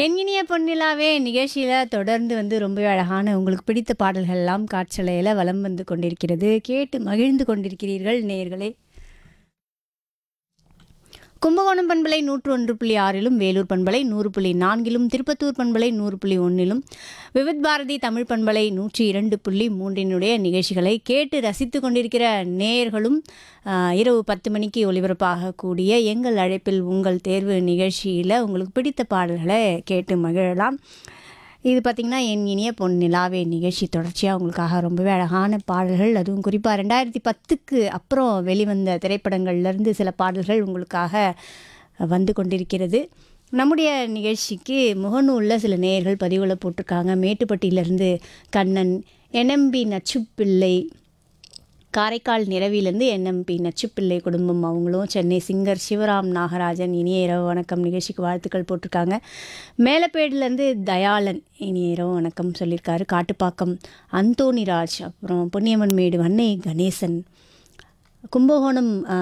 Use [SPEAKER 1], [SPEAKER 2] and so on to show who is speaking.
[SPEAKER 1] என் இனிய பொன்னிலாவே நிகழ்ச்சியில் தொடர்ந்து வந்து ரொம்பவே அழகான உங்களுக்கு பிடித்த பாடல்கள் எல்லாம் காற்றலையில் வலம் வந்து கொண்டிருக்கிறது கேட்டு மகிழ்ந்து கொண்டிருக்கிறீர்கள் நேயர்களே கும்பகோணம் பண்பலை நூற்று ஒன்று புள்ளி ஆறிலும் வேலூர் பண்பலை நூறு புள்ளி நான்கிலும் திருப்பத்தூர் பண்பலை நூறு புள்ளி ஒன்றிலும் விவித் பாரதி தமிழ் பண்பலை நூற்றி இரண்டு புள்ளி மூன்றினுடைய நிகழ்ச்சிகளை கேட்டு ரசித்து கொண்டிருக்கிற நேயர்களும் ஆஹ், இரவு பத்து மணிக்கு ஒலிபரப்பாகக்கூடிய எங்கள் அழைப்பில் உங்கள் தேர்வு நிகழ்ச்சியில் உங்களுக்கு பிடித்த பாடல்களை கேட்டு மகிழலாம் இது பார்த்திங்கன்னா என் இனிய பொன் நிலாவே நிகழ்ச்சி தொடர்ச்சியாக உங்களுக்காக ரொம்பவே அழகான பாடல்கள் அதுவும் குறிப்பாக ரெண்டாயிரத்தி பத்துக்கு அப்புறம் வெளிவந்த திரைப்படங்கள்லேருந்து சில பாடல்கள் உங்களுக்காக வந்து கொண்டிருக்கிறது நம்முடைய நிகழ்ச்சிக்கு முகநூலில் சில நேயர்கள் பதிவுகளை போட்டிருக்காங்க மேட்டுப்பட்டியிலேருந்து கண்ணன் என்எம்பி நச்சுப்பிள்ளை காரைக்கால் நிறவிலேருந்து என்எம்பி நச்சுப்பிள்ளை குடும்பம் அவங்களும் சென்னை சிங்கர் சிவராம் நாகராஜன் இனிய இரவு வணக்கம் நிகழ்ச்சிக்கு வாழ்த்துக்கள் போட்டிருக்காங்க மேலப்பேடுலேருந்து தயாளன் இனிய இரவு வணக்கம் சொல்லியிருக்காரு காட்டுப்பாக்கம் அந்தோணிராஜ் அப்புறம் பொன்னியம்மன் மேடு வன்னை கணேசன் கும்பகோணம்